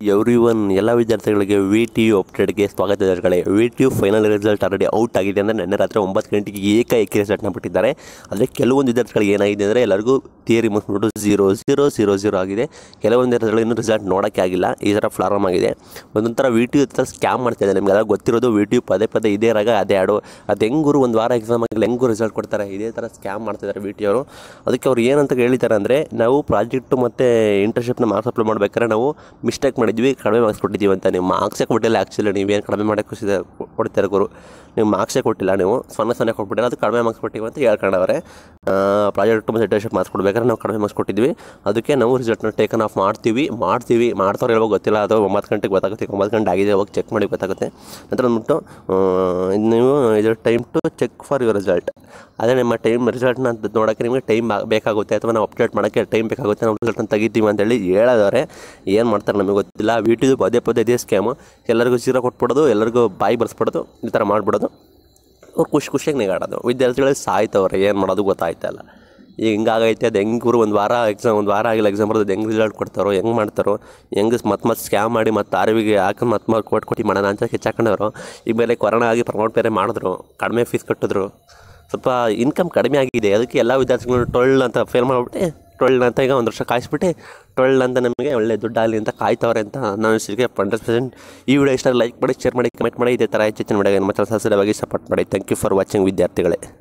every one ಎಲ್ಲ ವಿದ್ಯಾರ್ಥಿಗಳಿಗೆ V T you ಅಪ್ಡೇಟ್ಗೆ ಸ್ವಾಗತ ವಿದ್ಯಾರ್ಥಿಗಳೇ V T U final result already out ಆಗಿದೆ ಅಂದರೆ ನಿನ್ನೆ ರಾತ್ರಿ ಒಂಬತ್ತು ಗಂಟೆಗೆ ಏಕಾಏಕಿ ರಿಸಲ್ಟ್ನ ಬಿಟ್ಟಿದ್ದಾರೆ ಆದರೆ ಕೆಲವೊಂದು ವಿದ್ಯಾರ್ಥಿಗಳಿಗೆ ಏನಾಗಿದೆ ಅಂದರೆ ಎಲ್ಲರಿಗೂ ಥಿಯರಿ ಮುಗಿಸ್ಬಿಟ್ಟು ಝೀರೋ ಝೀರೋ ಝೀರೋ ಝೀರೋ ಆಗಿದೆ ಕೆಲವೊಂದು ವಿದ್ಯಾರ್ಥಿಗಳು ಇನ್ನೂ ರಿಸಲ್ಟ್ ನೋಡೋಕ್ಕೆ ಆಗಿಲ್ಲ ಈ ಥರ ಫ್ಲಾರಮ್ ಆಗಿದೆ ಒಂದೊಂಥರ ವಿ ಟಿ ಯು ಹತ್ರ ಸ್ಕ್ಯಾಮ್ ಮಾಡ್ತಾ ಇದೆ ನಿಮಗೆಲ್ಲ ಗೊತ್ತಿರೋದು ವಿ ಟಿ ಯು ಪದೇ ಪದೇ ಇದೇ ರಾಗ ಅದೇ ಆಡು ಅದು ಹೆಂಗೂರು ಒಂದು ವಾರ ಎಕ್ಸಾಮ್ ಆಗಿಲ್ಲ ಹೆಂಗೂ ರಿಸಲ್ಟ್ ಕೊಡ್ತಾರೆ ಇದೇ ಥರ ಸ್ಕ್ಯಾಮ್ ಮಾಡ್ತಿದ್ದಾರೆ ವಿ ಟಿ ಅವರು ಅದಕ್ಕೆ ಅವ್ರು ಏನಂತ ಹೇಳಿದ್ದಾರೆ ಅಂದರೆ ನಾವು ಪ್ರಾಜೆಕ್ಟು ಮತ್ತು ಇಂಟರ್ನ್ಶಿಪ್ನ ಮಾರ್ಕ್ಸ್ ಅಪ್ಲೈ ಮಾಡ್ಬೇಕಾದ್ರೆ ನಾವು ಮಿಸ್ಟೇಕ್ ಮಾಡಿದ್ವಿ ಕಡಿಮೆ ಮಾರ್ಕ್ಸ್ ಕೊಟ್ಟಿದ್ದೀವಿ ಅಂತ ನೀವು ಮಾರ್ಕ್ಸೇ ಕೊಟ್ಟಿಲ್ಲ ಆ್ಯಕ್ಚುಲಿ ನೀವೇನು ಕಡಿಮೆ ಮಾಡೋಕ್ಕೆ ಕೊಡ್ತಾರೆ ಗುರು ನೀವು ಮಾರ್ಕ್ಸೇ ಕೊಟ್ಟಿಲ್ಲ ನೀವು ಸೊನ್ನೆ ಸೊನ್ನೆ ಕೊಟ್ಬಿಟ್ಟಿಲ್ಲ ಅದು ಕಡಿಮೆ ಮಾರ್ಕ್ಸ್ ಕೊಟ್ಟಿವಿ ಅಂತ ಹೇಳ್ಕೊಂಡವ್ರೆ ಪ್ರಾಜೆಕ್ಟ್ ಮತ್ತು ಇಂಟರ್ನ್ಶಿಪ್ ಮಾರ್ಕ್ಸ್ ಕೊಡ್ಬೇಕಾದ್ರೆ ನಾವು ಕಡಿಮೆ ಮಾರ್ಕ್ಸ್ ಕೊಟ್ಟಿದ್ವಿ ಅದಕ್ಕೆ ನಾವು ರಿಸಲ್ಟ್ನ ಟೇಕನ್ ಆಫ್ ಮಾಡ್ತೀವಿ ಮಾಡ್ತೀವಿ ಮಾಡ್ತಾವ್ರು ಹೇಳ್ಬೋದು ಗೊತ್ತಿಲ್ಲ ಅದು ಒಂಬತ್ತು ಗಂಟೆಗೆ ಗೊತ್ತಾಗುತ್ತೆ ಈಗ ಒಂಬತ್ತು ಗಂಟೆ ಆಗಿದೆ ಹೋಗಿ ಚೆಕ್ ಮಾಡಿ ಗೊತ್ತಾಗುತ್ತೆ ನಂತರ ಅಂದ್ಬಿಟ್ಟು ಆ, ನೀವು ಇದು time to check for your result ಅದೇ ನಿಮ್ಮ ಟೈಮ್ ರಿಸಲ್ಟ್ನ ನೋಡೋಕ್ಕೆ ನಿಮಗೆ ಟೈಮ್ ಬೇಕಾಗುತ್ತೆ ಅಥವಾ ನಾವು ಅಪ್ಡೇಟ್ ಮಾಡೋಕ್ಕೆ ಟೈಮ್ ಬೇಕಾಗುತ್ತೆ ನಾವು ರಿಸಲ್ಟ್ನ ತೆಗಿತೀವಿ ಅಂತೇಳಿ ಹೇಳೋದವ್ರೆ ಏನು ಮಾಡ್ತಾರೆ ನಮಗೆ ಗೊತ್ತಿಲ್ಲ ವಿಟಿದು ಪದೇ ಪದೇ ಇದೇ ಸ್ಕ್ಯಾಮು ಎಲ್ಲರಿಗೂ ಜೀರೋ ಕೊಟ್ಬಿಡೋದು ಎಲ್ಲರಿಗೂ ಬಾಯಿ ಬರ್ಸ್ಬಿಡೋದು ಈ ಥರ ಮಾಡ್ಬಿಡೋದು ಅವ್ರು ಖುಷಿ ಖುಷಿಯಾಗಿ ನೆಗಾಡೋದು ವಿದ್ಯಾರ್ಥಿಗಳು ಸಾಯ್ತವ್ರೆ ಏನು ಮಾಡೋದು ಗೊತ್ತಾಯ್ತಲ್ಲ ಈಗ ಹಿಂಗಾಗೈತೆ ಅದು ಹೆಂಗೆ ಗುರು ಒಂದು ವಾರ ಎಕ್ಸಾಮ್ ಒಂದು ವಾರ ಆಗಿಲ್ಲ ಎಕ್ಸಾಮ್ ಬರೋದು ಹೆಂಗೆ ರಿಸಲ್ಟ್ ಕೊಡ್ತಾರೋ ಹೆಂಗೆ ಮಾಡ್ತಾರೋ ಹೆಂಗೆ ಮತ್ತೆ ಮತ್ತೆ ಸ್ಕ್ಯಾಮ್ ಮಾಡಿ ಮತ್ತೆ ಆರ್ವಿಗೆ ಹಾಕೊಂಡು ಮತ್ತೆ ಮತ್ತೆ ಕೊಟ್ಟು ಕೊಟ್ಟು ಮಾಡೋಣ ಅಂತ ಹೆಚ್ಚಾಕೊಂಡವರು ಈಗ ಮೇಲೆ ಕೊರೋನಾ ಆಗಿ ಪ್ರಮೋಟ್ ಬೇರೆ ಮಾಡಿದ್ರು ಕಡಿಮೆ ಫೀಸ್ ಕಟ್ಟಿದ್ರು ಸ್ವಲ್ಪ ಇನ್ಕಮ್ ಕಡಿಮೆ ಆಗಿದೆ ಅದಕ್ಕೆ ಎಲ್ಲ ವಿದ್ಯಾರ್ಥಿಗಳು ಟೊಳ್ಳು ಅಂತ ಫೇಲ್ ಮಾಡಿಬಿಟ್ಟೆ ಟೊಳ್ಳು ಅಂತ ಈಗ ಒಂದು ವರ್ಷ ಕಾಯಿಸ್ಬಿಟ್ಟು ಟೊಳ್ಳು ಅಂತ ನಮಗೆ ಒಳ್ಳೆ ದುಡ್ಡಾಗಲಿ ಅಂತ ಕಾಯ್ತವ್ರೆ ಅಂತ ನಾನು ಅನಿಸಿಕೆ ಹಂಡ್ರೆಡ್ ಪರ್ಸೆಂಟ್ ಈ ವಿಡಿಯೋ ಇಷ್ಟ ಲೈಕ್ ಮಾಡಿ ಶೇರ್ ಮಾಡಿ ಕಮೆಂಟ್ ಮಾಡಿ ಇದೇ ಥರ ಹೆಚ್ಚಿನ ವಿಡಿಯೋ ಮತ್ತೆ ಸಬ್ಸ್ಕ್ರೈಬ್ ಆಗಿ ಸಪೋರ್ಟ್ ಮಾಡಿ ಥ್ಯಾಂಕ್ ಯು ಫಾರ್ ವಾಚಿಂಗ್ ವಿದ್ಯಾರ್ಥಿಗಳೇ